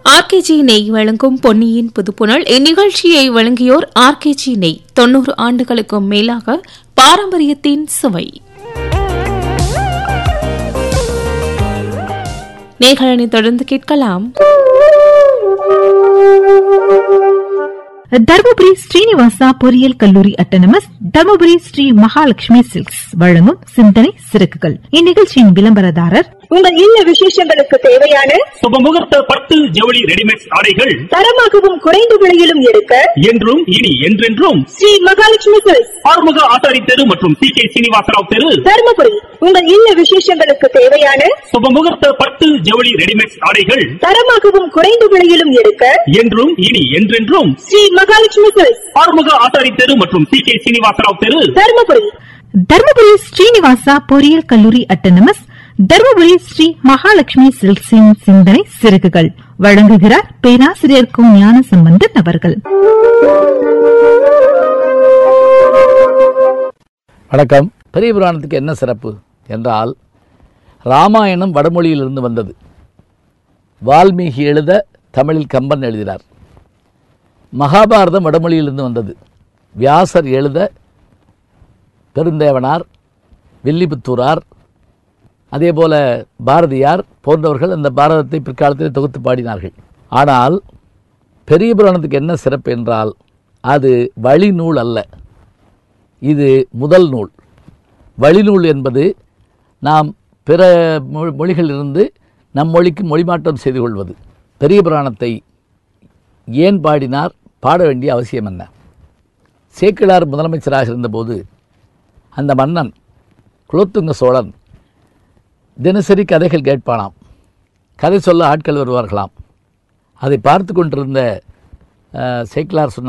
RKG நெய் வழங்கும் பொன்னியின் புதுப்புணல் இந்நிகழ்ச்சியை வழங்கியோர் ஆர்கேஜி நெய் தொன்னூறு ஆண்டுகளுக்கும் மேலாக பாரம்பரியத்தின் சுவை நேர்களை தொடர்ந்து கேட்கலாம் தர்மபுரி ஸ்ரீனிவாசா பொறியியல் கல்லூரி அட்டனமஸ் தர்மபுரி ஸ்ரீ மகாலட்சுமி சில்க்ஸ் வழங்கும் சிந்தனை சிறகுகள் இந்நிகழ்ச்சியின் விளம்பரதாரர் உங்கள் இல்ல விசேஷங்களுக்கு தேவையான சுபமுகூர்த்த பட்டு ஜவுளி ரெடிமேட் ஆடைகள் தரமாகவும் குறைந்த விலையிலும் எடுக்க என்றும் இனி என்றென்றும் ஸ்ரீ மகாலட்சுமி சில்க்ஸ் ஆறுமுக ஆசாரி தெரு மற்றும் சி கே சீனிவாசராவ் தெரு தருமபுரி உங்கள் இல்ல விசேஷங்களுக்கு தேவையான சுபமுகூர்த்த பட்டு ஜவுளி ரெடிமேட் ஆடைகள் தரமாகவும் குறைந்த விலையிலும் எடுக்க என்றும் இனி என்றென்றும் ஸ்ரீ மகாலட்சுமி சில்க்ஸ் ஆறுமுக ஆசாரி தெரு மற்றும் சி கே சீனிவாசராவ் தெரு தருமபுரி தர்மபுரி ஸ்ரீனிவாசா பொறியியல் கல்லூரி அட்டனமஸ் தர்மபுரி ஸ்ரீ மகாலட்சுமி சில்க்ஸின் சிந்தனை சிறகுகள் வழங்குகிறார் பேராசிரியர் கு ஞான சம்பந்தன் அவர்கள் வணக்கம் பெரிய புராணத்துக்கு என்ன சிறப்பு என்றால் ராமாயணம் வடமொழியிலிருந்து வந்தது வால்மீகி எழுத தமிழில் கம்பன் எழுதினார் மகாபாரதம் வடமொழியிலிருந்து வந்தது வியாசர் எழுத பெருந்தேவனார் வில்லிபுத்தூரார் அதே போல பாரதியார் போன்றவர்கள் அந்த பாரதத்தை பிற்காலத்தில் தொகுத்து பாடினார்கள் ஆனால் பெரிய புராணத்துக்கு என்ன சிறப்பு என்றால் அது வழிநூல் அல்ல இது முதல் நூல் வழிநூல் என்பது நாம் பிற மொ- மொழிகளிலிருந்து நம் மொழிக்கு மொழிமாற்றம் செய்து கொள்வது பெரிய புராணத்தை ஏன் பாடினார் பாட வேண்டிய அவசியம் என்ன சேக்கிழார் முதலமைச்சராக இருந்தபோது அந்த மன்னன் குலோத்துங்க சோழன் தினசரி கதைகள் கேட்பானாம் கதை சொல்ல ஆட்கள் வருவார்களாம் அதை பார்த்து கொண்டிருந்த அஹ், சேக்கிழார் சொன்னார்